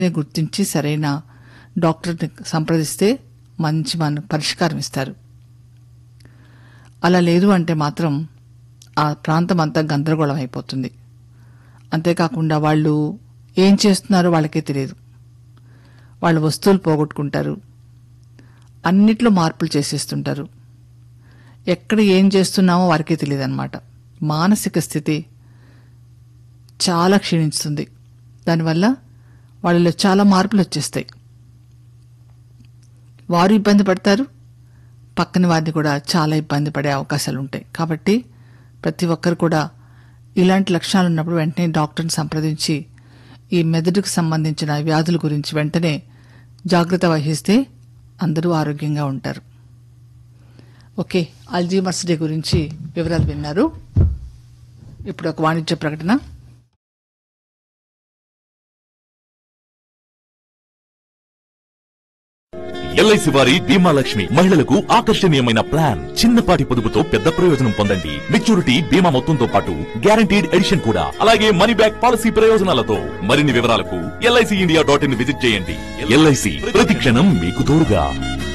గుర్తించి సరైన డాక్టర్ని సంప్రదిస్తే మంచి మన పరిష్కారం ఇస్తారు అలా లేదు అంటే మాత్రం ఆ ప్రాంతం అంతా గందరగోళం అయిపోతుంది అంతేకాకుండా వాళ్ళు ఏం చేస్తున్నారో వాళ్ళకే తెలియదు వాళ్ళు వస్తువులు పోగొట్టుకుంటారు అన్నిట్లో మార్పులు చేసేస్తుంటారు ఎక్కడ ఏం చేస్తున్నామో వారికే తెలియదు అనమాట మానసిక స్థితి చాలా క్షీణిస్తుంది దానివల్ల వాళ్ళలో చాలా మార్పులు వచ్చేస్తాయి వారు ఇబ్బంది పడతారు పక్కన వారిని కూడా చాలా ఇబ్బంది పడే అవకాశాలు ఉంటాయి కాబట్టి ప్రతి ఒక్కరు కూడా ఇలాంటి లక్షణాలు ఉన్నప్పుడు వెంటనే డాక్టర్ని సంప్రదించి ఈ మెదడుకు సంబంధించిన వ్యాధుల గురించి వెంటనే జాగ్రత్త వహిస్తే అందరూ ఆరోగ్యంగా ఉంటారు ఓకే అల్జీమర్స్ డే గురించి వివరాలు విన్నారు ఇప్పుడు ఒక వాణిజ్య ప్రకటన ఎల్ఐసి వారి బీమా లక్ష్మి మహిళలకు ఆకర్షణీయమైన ప్లాన్ చిన్నపాటి పొదుపుతో పెద్ద ప్రయోజనం పొందండి మెచ్యూరిటీ బీమా మొత్తంతో పాటు గ్యారంటీడ్ ఎడిషన్ కూడా అలాగే మనీ బ్యాక్ పాలసీ ప్రయోజనాలతో మరిన్ని వివరాలకు LIC India dot in visit చేయండి ఎల్ఐసి ప్రతి క్షణం మీకు తోడుగా